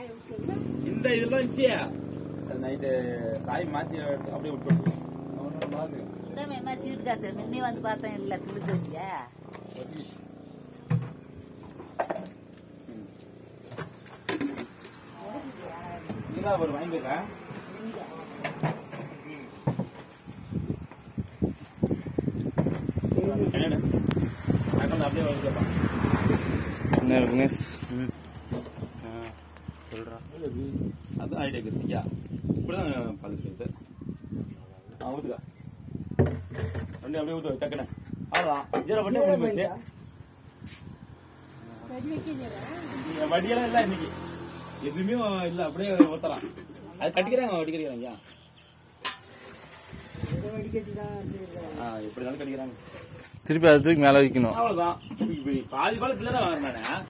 இந்த இதெல்லாம் இருந்துச்சு நைட்டு சாய் மாத்தி எடுத்து அப்படியே விட்டு இந்த மேமா சீட்டு காசு முன்னே வந்து பார்த்தேன் இல்ல கொடுத்து வச்சியா நீங்களா ஒரு வாங்கி போயிருக்கேன் அப்படியே வாங்கிக்கலாம் என்ன விக்னேஷ் சொல்றா அதான் ஐடியா இருக்குயா இப்படிதான் பார்த்துட்டு ஆ ஊத்துக்கா வண்டி அப்படியே ஊத்து டக்குனு அவ்வளோதான் ஜீரோ பண்ணி முடிஞ்சு போச்சு இங்க வண்டியெல்லாம் இல்லை இன்னைக்கு எதுவுமே இல்லை அப்படியே ஊத்தலாம் அது கட்டிக்கிறாங்க வடிக்கிறாங்க ஐயா ஆ எப்படி இருந்தாலும் கட்டிக்கிறாங்க திருப்பி அது தூக்கி மேலே வைக்கணும் அவ்வளவுதான் இப்படி பாதி பால் பிள்ளை தான் வாங்கினேன்